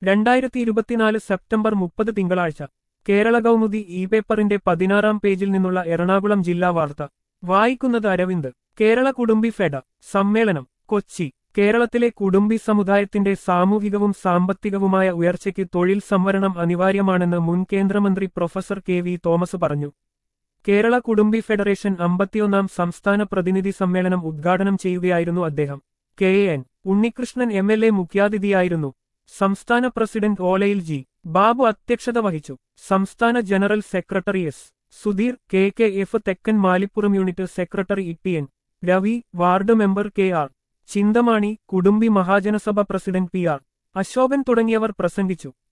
രണ്ടായിരത്തി ഇരുപത്തിനാല് സെപ്റ്റംബർ മുപ്പത് തിങ്കളാഴ്ച കേരള കൗമുദി ഇ പേപ്പറിന്റെ പതിനാറാം പേജിൽ നിന്നുള്ള എറണാകുളം ജില്ലാ വാർത്ത വായിക്കുന്നത് അരവിന്ദ് കേരള കുടുംബി ഫെഡ സമ്മേളനം കൊച്ചി കേരളത്തിലെ കുടുംബി സമുദായത്തിന്റെ സാമൂഹികവും സാമ്പത്തികവുമായ ഉയർച്ചയ്ക്ക് തൊഴിൽ സംവരണം അനിവാര്യമാണെന്ന് മുൻ കേന്ദ്രമന്ത്രി പ്രൊഫസർ കെ വി തോമസ് പറഞ്ഞു കേരള കുടുംബി ഫെഡറേഷൻ അമ്പത്തിയൊന്നാം സംസ്ഥാന പ്രതിനിധി സമ്മേളനം ഉദ്ഘാടനം ചെയ്യുകയായിരുന്നു അദ്ദേഹം K N Unnikrishnan M L A മുഖ്യാതിഥിയായിരുന്നു സംസ്ഥാന പ്രസിഡന്റ് ഓലയിൽ ജി ബാബു അധ്യക്ഷത വഹിച്ചു സംസ്ഥാന general secretary S Sudheer K K F Thekkan Malipuram unit secretary E T N Ravi ward member K R Chinthamani Kudumbi Mahajana Sabha president P R Ashokan തുടങ്ങിയവർ പ്രസംഗിച്ചു